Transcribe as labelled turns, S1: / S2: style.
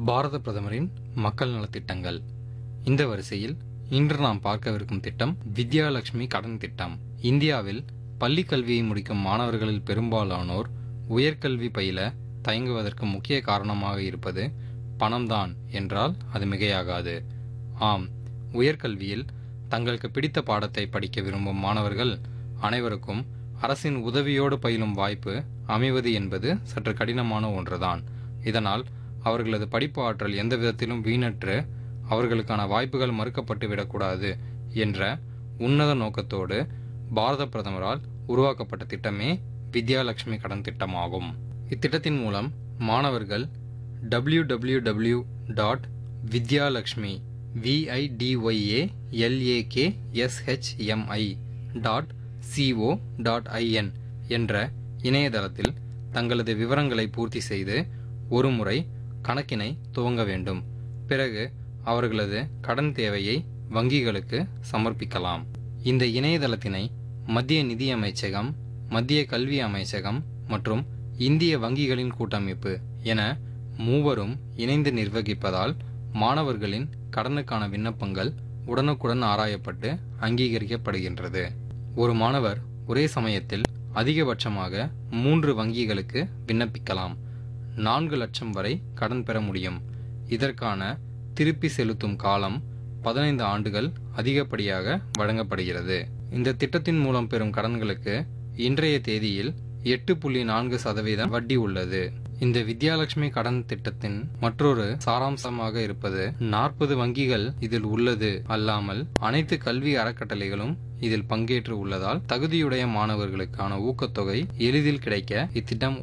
S1: பாரத பிரதமரின் மக்கள் நலத்திட்டங்கள் இந்த வரிசையில் இன்று நாம் பார்க்கவிருக்கும் திட்டம் வித்யாலட்சுமி கடன் திட்டம் இந்தியாவில் பள்ளி கல்வியை முடிக்கும் மாணவர்களில் பெரும்பாலானோர் உயர்கல்வி பயில தயங்குவதற்கு முக்கிய காரணமாக இருப்பது பணம்தான் என்றால் அது மிகையாகாது ஆம் உயர்கல்வியில் தங்களுக்கு பிடித்த பாடத்தை படிக்க விரும்பும் மாணவர்கள் அனைவருக்கும் அரசின் உதவியோடு பயிலும் வாய்ப்பு அமைவது என்பது சற்று கடினமான ஒன்றுதான் இதனால் அவர்களது படிப்பு ஆற்றல் எந்த விதத்திலும் வீணற்று அவர்களுக்கான வாய்ப்புகள் மறுக்கப்பட்டு விடக்கூடாது என்ற உன்னத நோக்கத்தோடு பாரத பிரதமரால் உருவாக்கப்பட்ட திட்டமே வித்யாலட்சுமி கடன் திட்டமாகும் இத்திட்டத்தின் மூலம் மாணவர்கள் W W W dot Vidyalakshmi V I D Y A L A K S H M I dot C O dot I N என்ற இணையதளத்தில் தங்களது விவரங்களை பூர்த்தி செய்து ஒரு முறை கணக்கினை துவங்க வேண்டும் பிறகு அவர்களது கடன் தேவையை வங்கிகளுக்கு சமர்ப்பிக்கலாம் இந்த இணையதளத்தினை மத்திய நிதி அமைச்சகம் மத்திய கல்வி அமைச்சகம் மற்றும் இந்திய வங்கிகளின் கூட்டமைப்பு என மூவரும் இணைந்து நிர்வகிப்பதால் மாணவர்களின் கடனுக்கான விண்ணப்பங்கள் உடனுக்குடன் ஆராயப்பட்டு அங்கீகரிக்கப்படுகின்றது ஒரு மாணவர் ஒரே சமயத்தில் அதிகபட்சமாக மூன்று வங்கிகளுக்கு விண்ணப்பிக்கலாம் நான்கு லட்சம் வரை கடன் பெற முடியும் இதற்கான திருப்பி செலுத்தும் காலம் பதினைந்து ஆண்டுகள் அதிகப்படியாக வழங்கப்படுகிறது இந்த திட்டத்தின் மூலம் பெறும் கடன்களுக்கு இன்றைய தேதியில் எட்டு புள்ளி நான்கு சதவீதம் வட்டி உள்ளது இந்த வித்யாலட்சுமி கடன் திட்டத்தின் மற்றொரு சாராம்சமாக இருப்பது நாற்பது வங்கிகள் இதில் உள்ளது அல்லாமல் அனைத்து கல்வி அறக்கட்டளைகளும் இதில் பங்கேற்று உள்ளதால் தகுதியுடைய மாணவர்களுக்கான ஊக்கத்தொகை எளிதில் கிடைக்க இத்திட்டம்